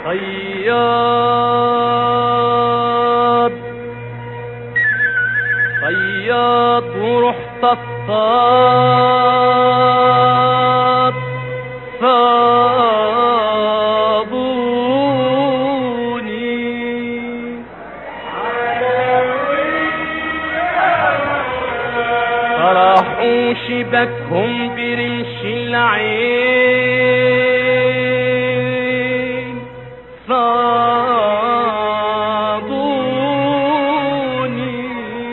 صياد صياد ورحت اصطاد صابوني طرحوا شبكهم برمش العين صابوني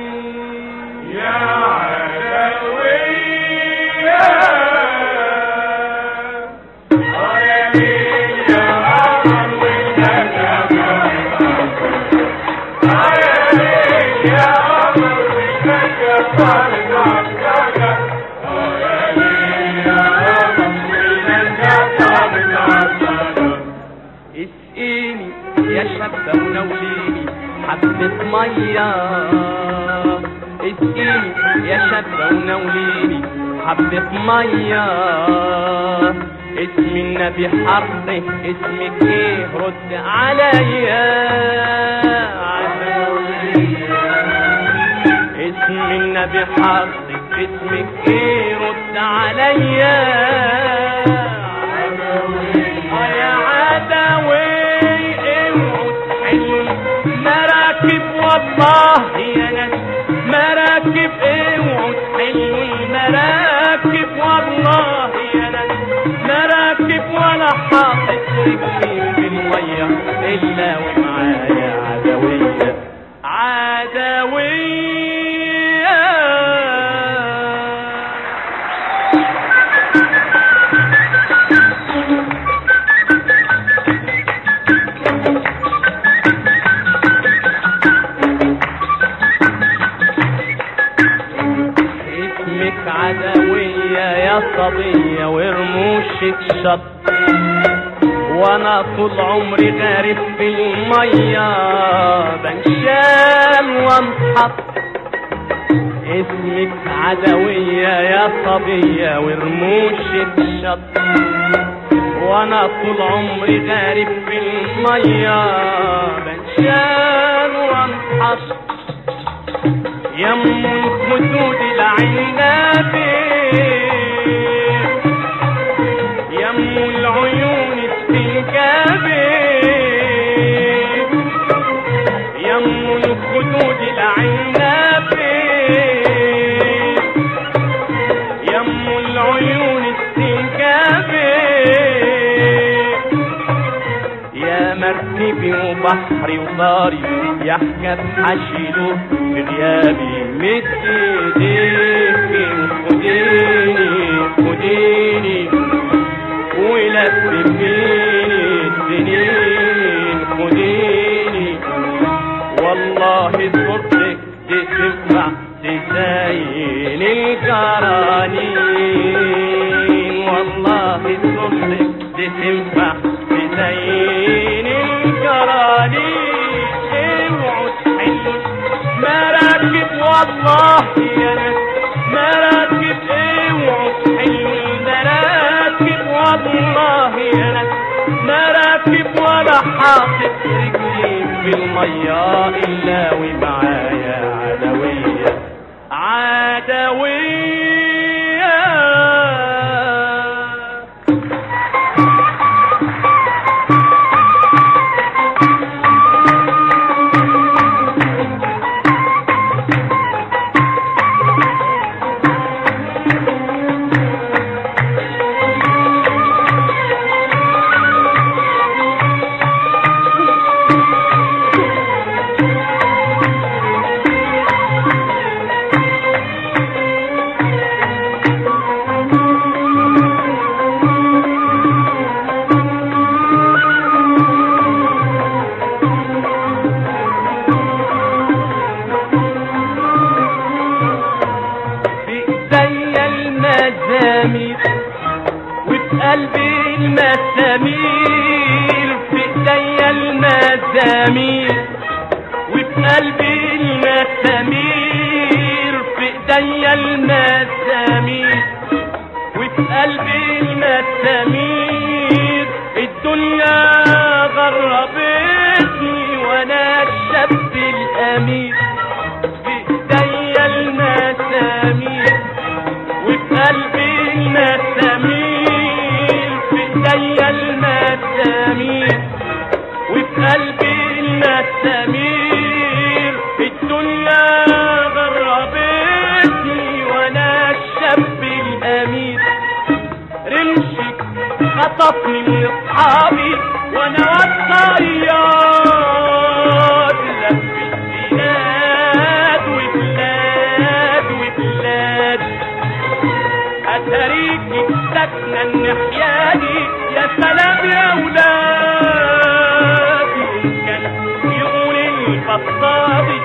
اسقيني يا شابة ونوليني حبة مية اسقيني يا شابة ونوليني حبة مية اسم النبي حرصي اسمك ايه رد عليا اسم النبي حرصي اسمك ايه رد عليا يا عدوي اوعوا تحلوا مراكب والله يا ناس مراكب اوعوا تحلوا المراكب والله يا ناس مراكب ولا حاطط رجلي في المية الا ومعايا عدوية عدوية اسمك عدوية يا صبية ورموشك شط وانا طول عمري غارب في المية بنشال وانحط اسمك عدوية يا صبية ورموشك شط وانا طول عمري غارب في المية بنشال وانحط يم الخدود العنابي يم العيون السنكابي يم الخدود العنابي يم العيون السنكابي يا مركبي وبحري وطاري يا حكاية حشيله في غيابي مد ايديكي وخديني خديني ولففيني السنين خديني والله صدق دي تنفع تزين القرانين والله صدق دي تنفع تزين القرانين اوعوا تحلوا مراكب والله يا ناس مراكب اوعوا تحلوا المراكب والله يا ناس مراكب ولا حاطط رجلي في المية إلا ومعايا عدوية عدوية في ايديا المزامير وفي قلبي المسامير في ايديا المزامير وفي قلبي المسامير في ايديا المسامير وفي قلبي المسامير الدنيا غربتني وانا الشاب الامين بايديا المسامير وفي قلبي المسامير في ايديا المسامير وفي قلبي المسامير الدنيا غربتني وانا الشاب الامين رمشك خطفني من اصحابي وانا والطيار لف البلاد وبلاد وبلاد اتاريكي ساكنه النحياني يا سلام يا ولادي كان يقول البطاطي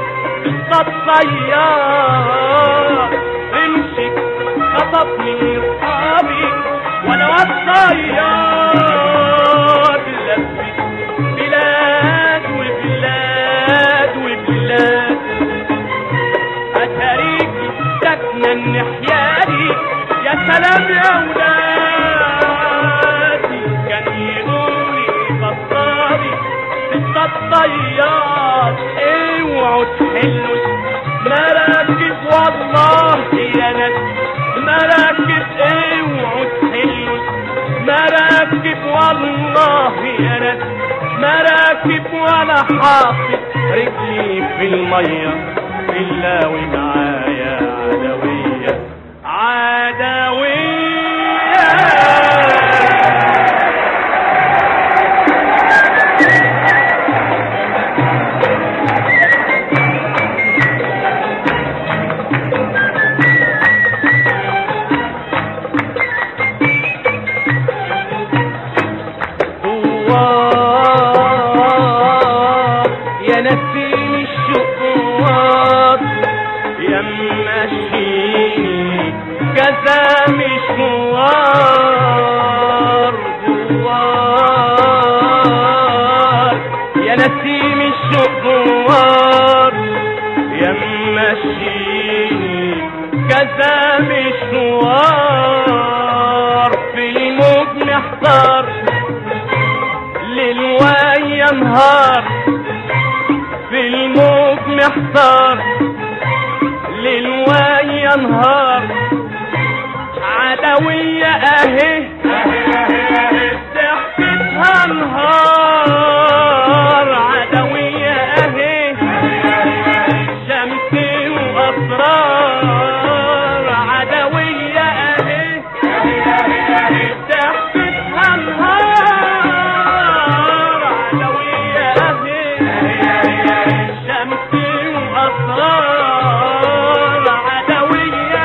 الطيار امشي خطفني من اصحابي وانا والطيار لفت بلاد وبلاد وبلاد اتاريكي ساكنه النحياني يا سلام يا ولادي كان يقولي بطاري ستة الطيار اوعوا تحلوا مراكز والله يا ناس مراكز اوعوا تحلوا مراكب والله يا ناس مراكب ولا حاطط رجلي في الميه الا ومعايا عدويه عدويه دوار يا نسيم الشقوات يا ماشيني كذا مشوار دوار يا نسيم الشقوات يا ماشيني كذا مشوار في الموج محضر ليل ويا نهار في الموج محتار ليل ويا نهار عدوية اهي ضحكتها نهار عدوية اهي شمس واسرار عدوية اهي ضحكتها نهار عدوية اهي شمس واسرار عدوية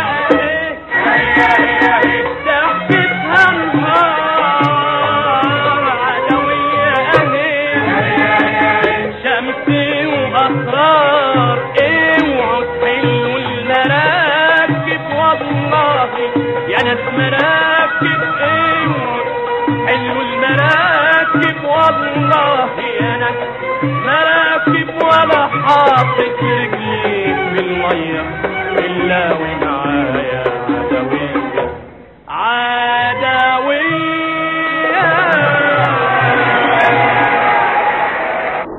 اهي ضحكتها نهار عدوية اهي شمس واسرار اوعوا تحلوا المراكب والله يا ناس مراكب اوعوا حلوا المراكب والله يا ناس مراكب ولا حاطط رجلي في الميه الا ومعايا